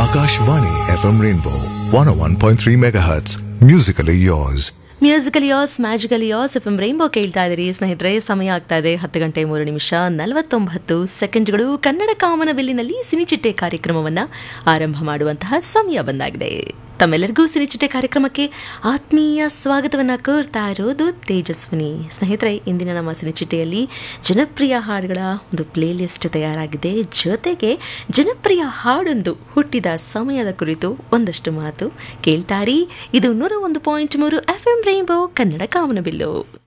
Akashvani FM Rainbow 101.3 MHz. Musically yours. Musically yours magically yours F M rainbow ಕೇಳ್ತಾ ಇದ್ದೀರಿ ಸ್ನೇಹಿತರೆ ಸಮಯ ಆಗ್ತಾ ಇದೆ ಹತ್ತು ಗಂಟೆ ಮೂರು ನಿಮಿಷ ನಲವತ್ತೊಂಬತ್ತು ಸೆಕೆಂಡ್ಗಳು ಕನ್ನಡ ಕಾಮನಬಿಲ್ಲಿನಲ್ಲಿ ಸಿನಿಚಿಟ್ಟೆ ಕಾರ್ಯಕ್ರಮವನ್ನು ಆರಂಭ ಮಾಡುವಂತಹ ಸಮಯ ಬಂದಾಗಿದೆ ತಮ್ಮೆಲ್ಲರಿಗೂ ಸಿನಿಚಿಟ್ಟೆ ಕಾರ್ಯಕ್ರಮಕ್ಕೆ ಆತ್ಮೀಯ ಸ್ವಾಗತವನ್ನು ಕೋರ್ತಾ ಇರೋದು ತೇಜಸ್ವಿನಿ ಸ್ನೇಹಿತರೆ ಇಂದಿನ ನಮ್ಮ ಸಿನಿಚಿಟ್ಟೆಯಲ್ಲಿ ಜನಪ್ರಿಯ ಹಾಡುಗಳ ಒಂದು ಪ್ಲೇಲಿಸ್ಟ್ ತಯಾರಾಗಿದೆ ಜೊತೆಗೆ ಜನಪ್ರಿಯ ಹಾಡೊಂದು ಹುಟ್ಟಿದ ಸಮಯದ ಕುರಿತು ಒಂದಷ್ಟು ಮಾತು ಕೇಳ್ತಾರಿ ಇದು ನೂರ ಒಂದು ಪಾಯಿಂಟ್ ಮೂರು ಎಫ್ ಎಂ ರೈನ್ಬೋ ಕನ್ನಡ ಕಾಮನಬಿಲ್ಲು